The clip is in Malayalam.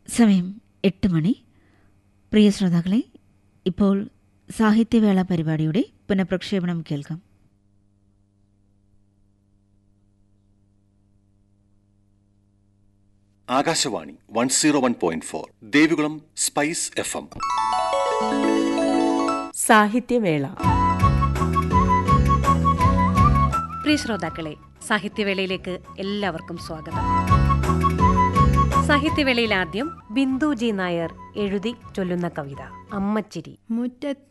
സമയം എട്ട് മണി പ്രിയ ശ്രോതാക്കളെ ഇപ്പോൾ സാഹിത്യവേള പരിപാടിയുടെ പുനഃപ്രക്ഷേപണം കേൾക്കാം Akashvani one zero one point four Devikulam spice F M സാഹിത്യവേള പ്രിയ ശ്രോതാക്കളെ സാഹിത്യവേളയിലേക്ക് എല്ലാവർക്കും സ്വാഗതം സാഹിത്യവേളയിൽ ആദ്യം ബിന്ദു ജി നായർ എഴുതി ചൊല്ലുന്ന കവിത അമ്മച്ചിരി മുറ്റത്ത്